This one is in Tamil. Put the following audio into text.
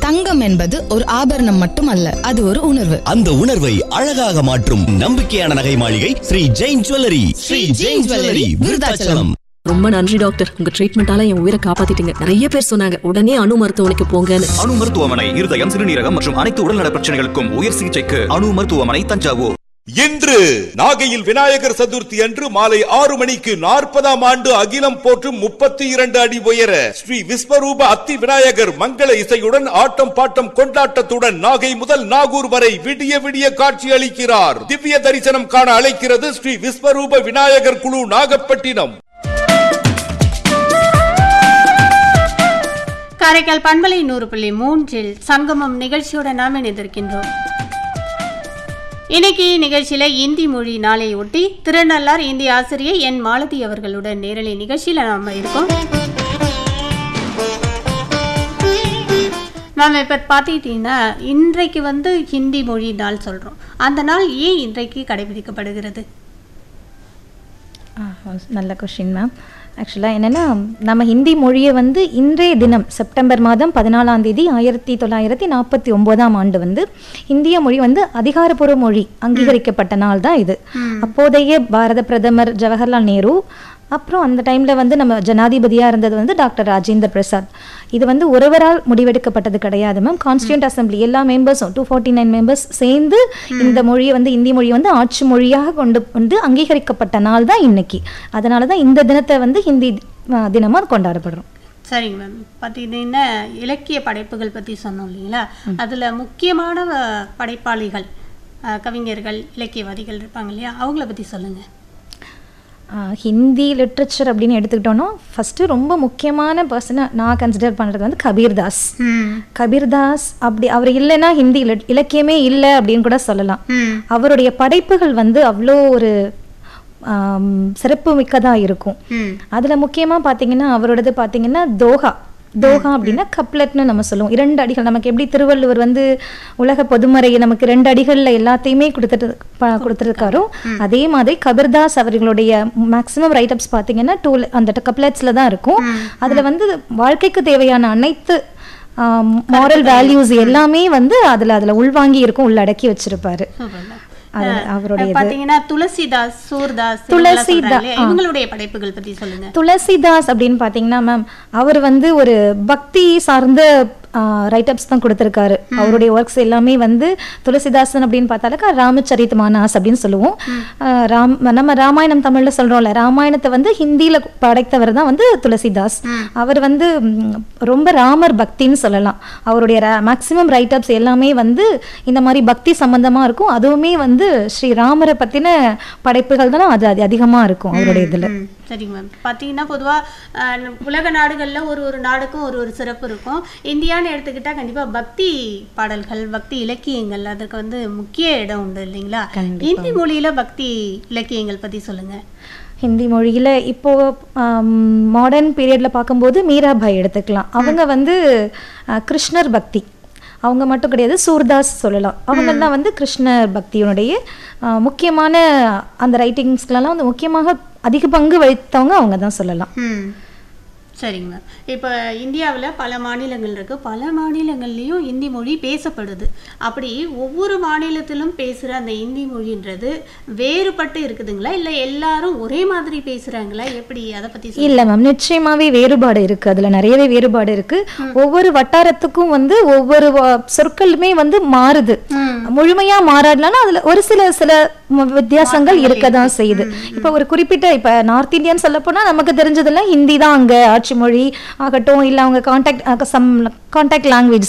தங்கம் என்பது ஒரு ஆபரணம் மட்டுமல்ல அது ஒரு உணர்வு அந்த உணர்வை அழகாக மாற்றும் நம்பிக்கையான நகை மாளிகை ஸ்ரீ ஜெயின் ஜுவல்லரி ஸ்ரீ ஜெயின் ஜுவல்லரி விருதாச்சலம் ரொம்ப நன்றி டாக்டர் உங்க ட்ரீட்மெண்டால என் உயிரை காப்பாத்திட்டீங்க நிறைய பேர் சொன்னாங்க உடனே அணு மருத்துவமனைக்கு போங்கன்னு அணு மருத்துவமனை இருதயம் சிறுநீரகம் மற்றும் அனைத்து உடல்நல பிரச்சனைகளுக்கும் உயர் சிகிச்சைக்கு அணு மருத்துவமனை தஞ்சாவூர் இன்று நாகையில் விநாயகர் சதுர்த்தி அன்று மாலை ஆறு மணிக்கு நாற்பதாம் ஆண்டு அகிலம் போற்றும் முப்பத்தி இரண்டு அடி உயர ஸ்ரீ விஸ்வரூப அத்தி விநாயகர் மங்கள இசையுடன் ஆட்டம் பாட்டம் கொண்டாட்டத்துடன் நாகை முதல் நாகூர் வரை விடிய விடிய காட்சி அளிக்கிறார் திவ்ய தரிசனம் காண அழைக்கிறது ஸ்ரீ விஸ்வரூப விநாயகர் குழு நாகப்பட்டினம் காரைக்கால் பண்பலை நூறு புள்ளி மூன்றில் சங்கமம் நிகழ்ச்சியோட நாம் இணைந்திருக்கின்றோம் இன்னைக்கு நிகழ்ச்சியில இந்தி மொழி நாளை ஒட்டி திருநள்ளார் இந்தி ஆசிரியை என் மாலதி அவர்களுடன் நேரலை நிகழ்ச்சியில நாம இருக்கோம் மேம் இப்போ பார்த்துக்கிட்டிங்கன்னா இன்றைக்கு வந்து ஹிந்தி மொழி நாள் சொல்கிறோம் அந்த நாள் ஏன் இன்றைக்கு கடைபிடிக்கப்படுகிறது ஆ, நல்ல கொஷின் மேம் ஆக்சுவலாக என்னென்னா நம்ம ஹிந்தி மொழியை வந்து இன்றைய தினம் செப்டம்பர் மாதம் பதினாலாம் தேதி ஆயிரத்தி தொள்ளாயிரத்தி நாற்பத்தி ஒம்போதாம் ஆண்டு வந்து இந்திய மொழி வந்து அதிகாரப்பூர்வ மொழி அங்கீகரிக்கப்பட்ட நாள் தான் இது அப்போதைய பாரத பிரதமர் ஜவஹர்லால் நேரு அப்புறம் அந்த டைமில் வந்து நம்ம ஜனாதிபதியாக இருந்தது வந்து டாக்டர் ராஜேந்திர பிரசாத் இது வந்து ஒருவரால் முடிவெடுக்கப்பட்டது கிடையாது மேம் கான்ஸ்டியூண்ட் அசம்பிளி எல்லா மெம்பர்ஸும் டூ ஃபார்ட்டி நைன் மெம்பர்ஸ் சேர்ந்து இந்த மொழியை வந்து இந்தி மொழியை வந்து ஆட்சி மொழியாக கொண்டு வந்து அங்கீகரிக்கப்பட்ட நாள் தான் இன்னைக்கு அதனால தான் இந்த தினத்தை வந்து ஹிந்தி தினமாக கொண்டாடப்படுறோம் சரிங்க மேம் பார்த்தீங்கன்னா இலக்கிய படைப்புகள் பற்றி சொன்னோம் இல்லைங்களா அதில் முக்கியமான அஹ், படைப்பாளிகள் அஹ், கவிஞர்கள் இலக்கியவாதிகள் இருப்பாங்க இல்லையா அவங்கள பற்றி சொல்லுங்கள் ஆஹ் ஹிந்தி லிட்ரேச்சர் அப்படின்னு எடுத்துக்கிட்டோன்னா ஃபஸ்ட்டு ரொம்ப முக்கியமான பர்சனை நான் கன்சிடர் பண்ணுறது வந்து கபீர்தாஸ் கபீர்தாஸ் அப்படி அவர் இல்லைன்னா ஹிந்தி இல- இலக்கியமே இல்லை அப்படின்னு கூட சொல்லலாம் அவருடைய படைப்புகள் வந்து அவ்வளோ ஒரு ஆம், சிறப்பு மிக்கதாக இருக்கும் அதில் முக்கியமாக பார்த்தீங்கன்னா அவரோடது பார்த்தீங்கன்னா தோஹா தோஹா அப்படின்னா கப்லெட்னு நம்ம சொல்லுவோம் இரண்டு அடிகள் நமக்கு எப்படி திருவள்ளுவர் வந்து உலக பொதுமறையை நமக்கு ரெண்டு அடிகளில் எல்லாத்தையுமே கொடுத்துட்டு ப- கொடுத்துருக்காரோ அதே மாதிரி கபீர்தாஸ் அவர்களுடைய மேக்ஸிமம் ரைட்டப்ஸ் பார்த்தீங்கன்னா டூ அந்த கப்லெட்ஸில் தான் இருக்கும் அதில் வந்து வாழ்க்கைக்கு தேவையான அனைத்து மாரல் வேல்யூஸ் எல்லாமே வந்து அதில் அதில் உள்வாங்கி இருக்கும் உள்ளடக்கி வச்சிருப்பாரு அது அவருடைய பார்த்தீங்கன்னா துளசிதாஸ் சூர்தாஸ் துளசிதா- துளசிதாஸ் இவங்களுடைய படைப்புகள் பற்றி சொல்லுங்க துளசிதாஸ் அப்படின்னு பார்த்தீங்கன்னா மேம் அவர் வந்து ஒரு பக்தி சார்ந்த ரைட்டப்ஸ் தான் கொடுத்துருக்காரு அவருடைய ஒர்க்ஸ் எல்லாமே வந்து துளசிதாசன் அப்படின்னு பார்த்தாலுக்கா ராமச்சரித் மானாஸ் அப்படின்னு சொல்லுவோம் ஆஹ் ராம் நம்ம ராமாயணம் தமிழ்ல சொல்றோம்ல ராமாயணத்தை வந்து ஹிந்தியில படைத்தவர் தான் வந்து துளசிதாஸ் அவர் வந்து ம், ரொம்ப ராமர் பக்தின்னு சொல்லலாம் அவருடைய மேக்சிமம் ரைட்டப்ஸ் எல்லாமே வந்து இந்த மாதிரி பக்தி சம்பந்தமா இருக்கும் அதுவுமே வந்து ஸ்ரீ ராமரை பத்தின படைப்புகள் தான் அது அது அதிகமா இருக்கும் அவருடைய இதுல ம், சரிங்க மேம் பார்த்தீங்கன்னா பொதுவாக உலக நாடுகளில் ஒரு ஒரு நாடுக்கும் ஒரு ஒரு சிறப்பு இருக்கும் இந்தியான்னு எடுத்துக்கிட்டால் கண்டிப்பாக பக்தி பாடல்கள் பக்தி இலக்கியங்கள் அதுக்கு வந்து முக்கிய இடம் உண்டு இல்லைங்களா இந்தி மொழியில் பக்தி இலக்கியங்கள் பற்றி சொல்லுங்கள் ஹிந்தி மொழியில் இப்போ மாடர்ன் பீரியடில் பார்க்கும்போது மீராபாய் எடுத்துக்கலாம் அவங்க வந்து அஹ், கிருஷ்ணர் பக்தி அவங்க மட்டும் கிடையாது சூர்தாஸ் சொல்லலாம் அவங்கெல்லாம் வந்து கிருஷ்ணர் பக்தியினுடைய அஹ், முக்கியமான அந்த ரைட்டிங்ஸ்லாம் வந்து முக்கியமாக அதிக பங்கு வகித்தவங்க அவங்க தான் சொல்லலாம் ம் சரிங்க மேம் இப்போ இந்தியாவில் பல மாநிலங்கள் இருக்குது பல மாநிலங்கள்லேயும் இந்தி மொழி பேசப்படுது அப்படி ஒவ்வொரு மாநிலத்திலும் பேசுகிற அந்த இந்தி மொழின்றது வேறுபட்டு இருக்குதுங்களா இல்லை எல்லாரும் ஒரே மாதிரி பேசுகிறாங்களா எப்படி அதை பற்றி இல்லை மேம் நிச்சயமாவே வேறுபாடு இருக்கு அதுல நிறையவே வேறுபாடு இருக்கு ஒவ்வொரு வட்டாரத்துக்கும் வந்து ஒவ்வொரு வ- சொற்களுமே வந்து மாறுது முழுமையா மாறாடலாம் அதுல ஒரு சில சில ம- வித்தியாசங்கள் இருக்க தான் செய்யுது இப்போ ஒரு குறிப்பிட்ட இப்ப நார்த் இந்தியன் சொல்ல போனா நமக்கு தெரிஞ்சதெல்லாம் ஹிந்தி தான் அங்க ஆட்சி மொழி ஆகட்டும் இல்ல அவங்க கான்டாக்ட் சம் கான்டாக்ட் லாங்குவேஜ்